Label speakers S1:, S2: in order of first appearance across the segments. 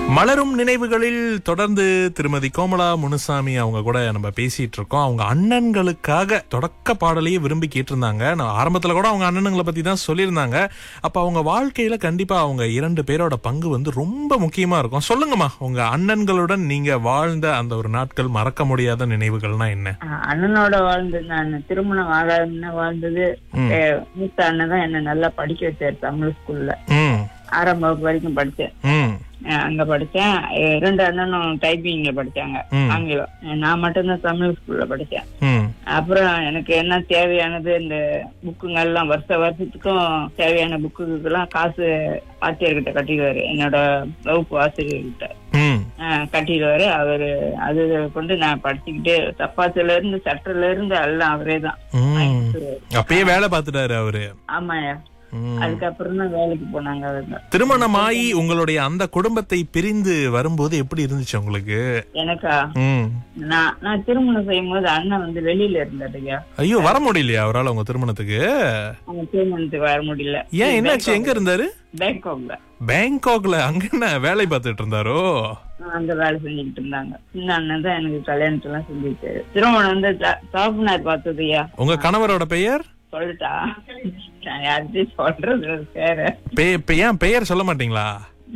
S1: மலரும் நினைவுகளில் தொடர்ந்து திருமதி கோமலா முனுசாமி அவங்க கூட நம்ம பேசிட்டு இருக்கோம் அவங்க அண்ணன்களுக்காக தொடக்க பாடலையே விரும்பி கேட்டிருந்தாங்க நான் ஆரம்பத்துல கூட அவங்க அண்ணனுங்களை பத்தி தான் சொல்லியிருந்தாங்க அப்ப அவங்க வாழ்க்கையில கண்டிப்பா அவங்க இரண்டு பேரோட பங்கு வந்து ரொம்ப முக்கியமா இருக்கும் சொல்லுங்கம்மா உங்க அண்ணன்களுடன் நீங்க வாழ்ந்த அந்த ஒரு நாட்கள் மறக்க முடியாத நினைவுகள்னா என்ன
S2: ஆஹ் அண்ணனோட வாழ்ந்தது நான் திருமணம் ஆகாத வாழ்ந்தது
S1: ம்.
S2: அஹ் மூத்த அண்ணன் தான் என்ன நல்லா படிக்க வச்சாரு தமிழ் ஸ்கூல்ல
S1: ம்
S2: ஆறாம் வகுப்பு வரைக்கும் படிச்சேன்
S1: ம்
S2: அஹ் அங்க படிச்சேன் அஹ் ரெண்டு அண்ணனும் டைப்பிங்ல படிச்சாங்க
S1: ம்.
S2: ஆங்கிலம் அஹ் நான் மட்டும்தான் தமிழ் ஸ்கூல்ல படிச்சேன்
S1: ம்
S2: அப்புறம் எனக்கு என்ன தேவையானது இந்த புக்குங்க எல்லாம் வருஷ வருஷத்துக்கும் தேவையான புக்குக்கெல்லாம் காசு ஆசிரியர்கிட்ட கட்டிடுவாரு என்னோட வகுப்பு ஆசிரியர்கிட்ட
S1: ம்
S2: ஆஹ் கட்டிடுவாரு அவரு அது கொண்டு நான் படிச்சுக்கிட்டு தப்பாத்துல இருந்து சட்டத்துல இருந்து எல்லாம் அவரே தான்
S1: ம் அப்பயே வேலை பார்த்துட்டாரு அவரு
S2: ஆமாயா
S1: ம்.
S2: அதுக்கப்புறம் தான் வேலைக்கு போனாங்க அவங்க
S1: திருமணமாயி உங்களுடைய அந்த குடும்பத்தை பிரிந்து வரும்போது எப்படி இருந்துச்சு உங்களுக்கு
S2: எனக்கா
S1: ம்.
S2: நான் நான் திருமணம் செய்யும் போது அண்ணன் வந்து வெளியில இருந்தாருயா
S1: ஐயோ வர முடியலையா அவரால் உங்க திருமணத்துக்கு
S2: அவங்க திருமணத்துக்கு வர முடியல
S1: ஏன் என்னாச்சு எங்க இருந்தாரு
S2: பேங்காக்ல
S1: பேங்காக்ல அங்க என்ன வேலை பார்த்துட்டு இருந்தாரோ
S2: அங்க வேலை செஞ்சுக்கிட்டு இருந்தாங்க சின்ன அண்ணன் தான் எனக்கு கல்யாணத்தை எல்லாம் செஞ்சுட்டாரு திருமணம் வந்து சாப்பினார் பார்த்ததுயா
S1: உங்க கணவரோட பெயர்
S2: சொல்லிட்டா நான் யார்கிட்டயும் சொல்றது பேர
S1: பெ- பெ- ஏன் பெயர் சொல்ல மாட்டீங்களா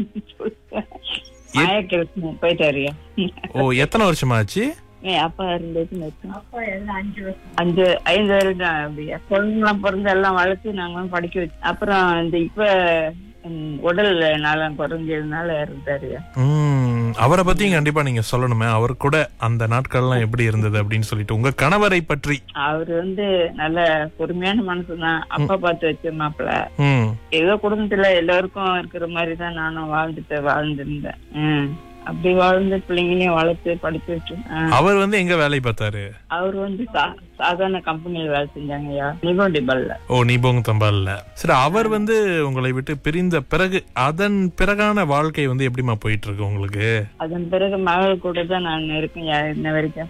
S2: மாயக்கிருஷ்ணன் போயிட்டாருயா
S1: ஓ எத்தனை வருஷமா ஆச்சு
S2: ஏய், அப்பா இருந்தது அஞ்சு ஐந்து வருடம் அப்படியா குழந்தைலாம் பிறந்து எல்லாம் வளர்த்து நாங்களும் படிக்க வச்சு அப்புறம் இந்த இப்ப ம், உடல் நலம் குறைஞ்சதுனால இருந்தாரு
S1: ம் அவரை பத்தியும் கண்டிப்பா நீங்க சொல்லணுமே அவர் கூட அந்த நாட்கள்லாம் எப்படி இருந்தது அப்படின்னு சொல்லிட்டு உங்க கணவரை பற்றி
S2: அவரு வந்து நல்ல பொறுமையான மனசுதான் அப்பா பார்த்து வச்ச மாப்பிள்ள
S1: ம்
S2: ஏதோ குடும்பத்துல எல்லாருக்கும் இருக்கிற மாதிரி தான் நானும் வாழ்ந்துட்டு வாழ்ந்திருந்தேன் ம். அப்படி வாழ்ந்து பிள்ளைங்களையும் வளர்த்து படிக்க வச்சு ஆ.
S1: அவர் வந்து எங்க வேலை பார்த்தாரு
S2: அவர் வந்து சா- சாதாரண கம்பெனில வேலை செஞ்சாங்கய்யா நிகோண்டி பல்ல
S1: ஓ நீபோங் தம்பால்ல சரி அவர் வந்து உங்களை விட்டு பிரிந்த பிறகு அதன் பிறகான வாழ்க்கை வந்து எப்படிமா போயிட்டு இருக்கு உங்களுக்கு
S2: அதன் பிறகு மகள் கூட தான் நான் இருக்கேன் யா- இன்ன வரைக்கும்